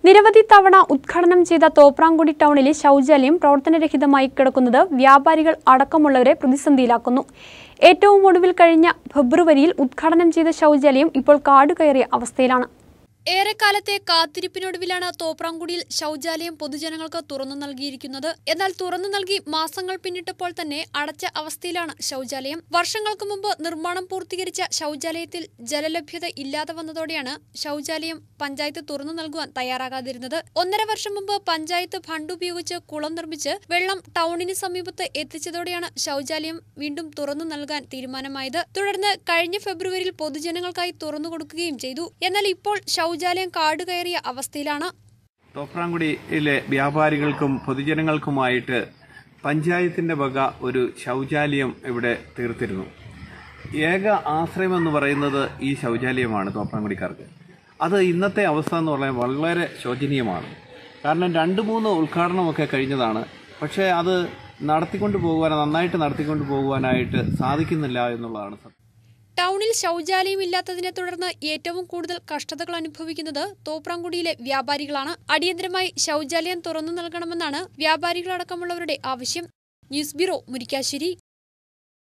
നിരവധി തവണ ഉദ്ഘാടനം ചെയ്ത തോപ്രാംകുടി ടൗണിലെ ശൗചാലയം പ്രവർത്തനരഹിതമായി കിടക്കുന്നത് വ്യാപാരികൾ അടക്കമുള്ളവരെ പ്രതിസന്ധിയിലാക്കുന്നു ഏറ്റവും ഒടുവിൽ കഴിഞ്ഞ ഫെബ്രുവരിയിൽ ഉദ്ഘാടനം ചെയ്ത ശൗചാലയം ഇപ്പോൾ കാടുകയറിയ അവസ്ഥയിലാണ് ഏറെക്കാലത്തെ കാത്തിരിപ്പിനൊടുവിലാണ് തോപ്രാംകുടിയിൽ ശൗചാലയം പൊതുജനങ്ങൾക്ക് തുറന്നു നൽകിയിരിക്കുന്നത് എന്നാൽ തുറന്നു നൽകി മാസങ്ങൾ പിന്നിട്ടപ്പോൾ തന്നെ അടച്ച അവസ്ഥയിലാണ് ശൗചാലയം വർഷങ്ങൾക്ക് മുമ്പ് നിർമ്മാണം പൂർത്തീകരിച്ച ശൗചാലയത്തിൽ ജലലഭ്യത ഇല്ലാതെ വന്നതോടെയാണ് ശൗചാലയം പഞ്ചായത്ത് തുറന്നു നൽകുവാൻ തയ്യാറാകാതിരുന്നത് ഒന്നര വർഷം മുമ്പ് പഞ്ചായത്ത് ഫണ്ട് ഉപയോഗിച്ച് കുളം നിർമ്മിച്ച് വെള്ളം ടൗണിന് സമീപത്ത് എത്തിച്ചതോടെയാണ് ശൗചാലയം വീണ്ടും തുറന്നു നൽകാൻ തീരുമാനമായത് തുടർന്ന് കഴിഞ്ഞ ഫെബ്രുവരിയിൽ പൊതുജനങ്ങൾക്കായി തുറന്നു കൊടുക്കുകയും ചെയ്തു എന്നാൽ ഇപ്പോൾ ശൗചാലയം കാടുകയറിയ അവസ്ഥയിലാണ് തോപ്രാംകുടിയിലെ വ്യാപാരികൾക്കും പൊതുജനങ്ങൾക്കുമായിട്ട് പഞ്ചായത്തിന്റെ വക ഒരു ശൗചാലയം ഇവിടെ തീർത്തിരുന്നു ഏക ആശ്രയം എന്ന് പറയുന്നത് ഈ ശൗചാലയമാണ് തോപ്രാംകുടിക്കാർക്ക് അത് ഇന്നത്തെ അവസ്ഥ എന്ന് പറഞ്ഞാൽ വളരെ ശോചനീയമാണ് കാരണം രണ്ട് മൂന്ന് ഉദ്ഘാടനമൊക്കെ കഴിഞ്ഞതാണ് പക്ഷേ അത് നടത്തിക്കൊണ്ട് പോകുവാൻ നന്നായിട്ട് നടത്തിക്കൊണ്ട് പോകുവാനായിട്ട് സാധിക്കുന്നില്ല എന്നുള്ളതാണ് സത്യം ടൗണിൽ ശൗചാലയം ഇല്ലാത്തതിനെ തുടർന്ന് ഏറ്റവും കൂടുതൽ കഷ്ടതകൾ അനുഭവിക്കുന്നത് തോപ്രാംകുടിയിലെ വ്യാപാരികളാണ് അടിയന്തരമായി ശൗചാലയം തുറന്നു നൽകണമെന്നാണ് വ്യാപാരികളടക്കമുള്ളവരുടെ ആവശ്യം ന്യൂസ് ബ്യൂറോ മുരിക്കാശ്ശേരി